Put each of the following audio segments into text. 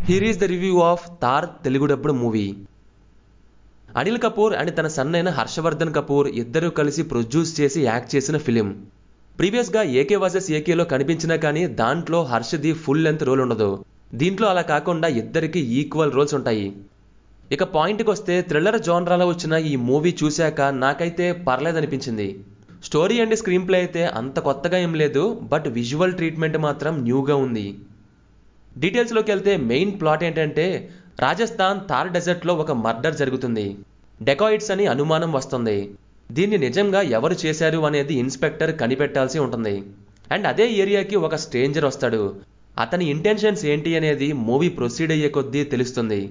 here is the review of Thar Telugu dubbed movie Anil Kapoor and తన son అయిన హర్షవర్ధన్ కపూర్ ఇద్దరూ కలిసి ప్రొడ్యూస్ చేసి యాక్ట్ చేసిన ఫిలిం ప్రీవియస్గా ఏకే వర్సెస్ ఏకేలో కనిపించినా కానీ దాంట్లో హర్షది ఫుల్ లెంత్ రోల్ ఉండదు దీంట్లో అలా కాకుండా ఇద్దరికి ఈక్వల్ రోల్స్ ఉంటాయి ఇక పాయింట్కి వస్తే థ్రిల్లర్ జోనరాలో వచ్చిన ఈ మూవీ చూశాక నాకైతే పర్లేదనిపించింది స్టోరీ అండ్ స్క్రీన్ ప్లే అయితే అంత కొత్తగా ఏం లేదు బట్ విజువల్ ట్రీట్మెంట్ మాత్రం న్యూగా ఉంది డీటెయిల్స్లోకి వెళ్తే మెయిన్ ప్లాట్ ఏంటంటే రాజస్థాన్ థార్ డెజర్ట్లో ఒక మర్డర్ జరుగుతుంది డెకాయిడ్స్ అని అనుమానం వస్తుంది దీన్ని నిజంగా ఎవరు చేశారు అనేది ఇన్స్పెక్టర్ కనిపెట్టాల్సి ఉంటుంది అండ్ అదే ఏరియాకి ఒక స్ట్రేంజర్ వస్తాడు అతని ఇంటెన్షన్స్ ఏంటి అనేది మూవీ ప్రొసీడ్ అయ్యే కొద్దీ తెలుస్తుంది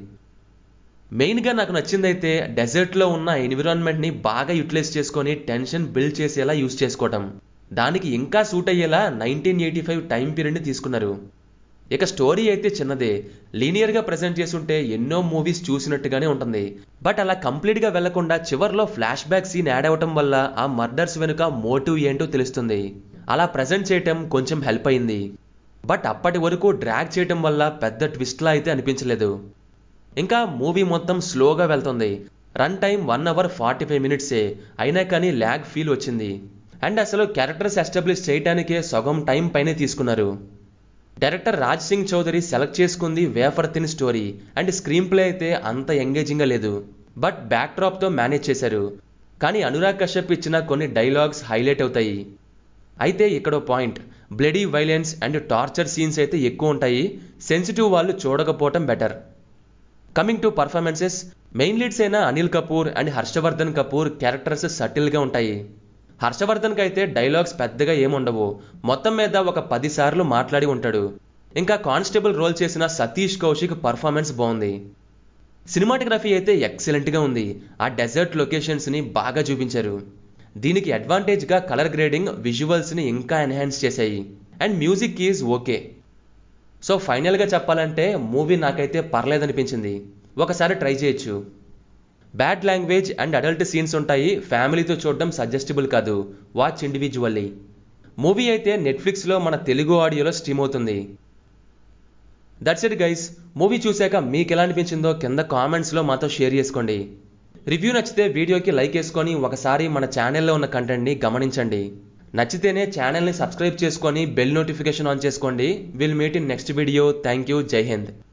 మెయిన్గా నాకు నచ్చిందైతే డెజర్ట్లో ఉన్న ఎన్విరాన్మెంట్ని బాగా యూటిలైజ్ చేసుకొని టెన్షన్ బిల్డ్ చేసేలా యూస్ చేసుకోవటం దానికి ఇంకా సూట్ అయ్యేలా నైన్టీన్ ఎయిటీ ఫైవ్ టైం పీరియడ్ని తీసుకున్నారు ఇక స్టోరీ అయితే చిన్నదే లీనియర్గా ప్రజెంట్ చేసుంటే ఎన్నో మూవీస్ చూసినట్టుగానే ఉంటుంది బట్ అలా కంప్లీట్గా వెళ్లకుండా చివర్లో ఫ్లాష్ బ్యాక్ సీన్ యాడ్ అవ్వటం వల్ల ఆ మర్డర్స్ వెనుక మోటివ్ ఏంటో తెలుస్తుంది అలా ప్రజెంట్ చేయటం కొంచెం హెల్ప్ అయింది బట్ అప్పటి వరకు డ్రాగ్ చేయటం వల్ల పెద్ద ట్విస్ట్లా అయితే అనిపించలేదు ఇంకా మూవీ మొత్తం స్లోగా వెళ్తుంది run time one hour forty five మినిట్సే అయినా కానీ ల్యాగ్ ఫీల్ వచ్చింది అండ్ అసలు క్యారెక్టర్స్ ఎస్టాబ్లిష్ చేయడానికే సగం టైం పైనే తీసుకున్నారు డైరెక్టర్ రాజ్ సింగ్ చౌదరి సెలెక్ట్ చేసుకుంది wafer thin story and screenplay అయితే అంత ఎంగేజింగ్గా లేదు బట్ బ్యాక్ డ్రాప్తో మేనేజ్ చేశారు కానీ అనురాగ్ కశ్యప్ ఇచ్చిన కొన్ని డైలాగ్స్ హైలైట్ అవుతాయి అయితే ఇక్కడో point bloody violence and torture scenes అయితే ఎక్కువ ఉంటాయి సెన్సిటివ్ వాళ్ళు చూడకపోవటం better coming to performances main leads అయిన అనిల్ కపూర్ అండ్ హర్షవర్ధన్ కపూర్ క్యారెక్టర్స్ సటిల్గా ఉంటాయి హర్షవర్ధన్కి అయితే డైలాగ్స్ పెద్దగా ఏముండవు మొత్తం మీద ఒక పది సార్లు మాట్లాడి ఉంటాడు ఇంకా కానిస్టేబుల్ రోల్ చేసిన సతీష్ కౌశిక్ పర్ఫార్మెన్స్ బాగుంది సినిమాటోగ్రఫీ అయితే ఎక్సలెంట్గా ఉంది ఆ డెజర్ట్ లొకేషన్స్ని బాగా చూపించారు దీనికి అడ్వాంటేజ్గా కలర్ గ్రేడింగ్ విజువల్స్ని ఇంకా ఎన్హాన్స్ చేశాయి and music is okay so ఫైనల్గా చెప్పాలంటే మూవీ నాకైతే పర్లేదనిపించింది ఒకసారి ట్రై చేయొచ్చు bad language and adult scenes ఉంటాయి ఫ్యామిలీతో చూడడం సజెస్టబుల్ కాదు వాచ్ ఇండివిజువల్లీ మూవీ అయితే నెట్ఫ్లిక్స్లో మన తెలుగు ఆడియోలో స్ట్రీమ్ అవుతుంది దట్స్ ఇట్ గైస్ మూవీ చూశాక మీకు ఎలా అనిపించిందో కింద కామెంట్స్లో మాతో షేర్ చేసుకోండి రివ్యూ నచ్చితే వీడియోకి లైక్ వేసుకొని ఒకసారి మన ఛానల్లో ఉన్న కంటెంట్ని గమనించండి నచ్చితేనే ఛానల్ని సబ్స్క్రైబ్ చేసుకొని బెల్ నోటిఫికేషన్ ఆన్ చేసుకోండి will meet in next video thank you జై హింద్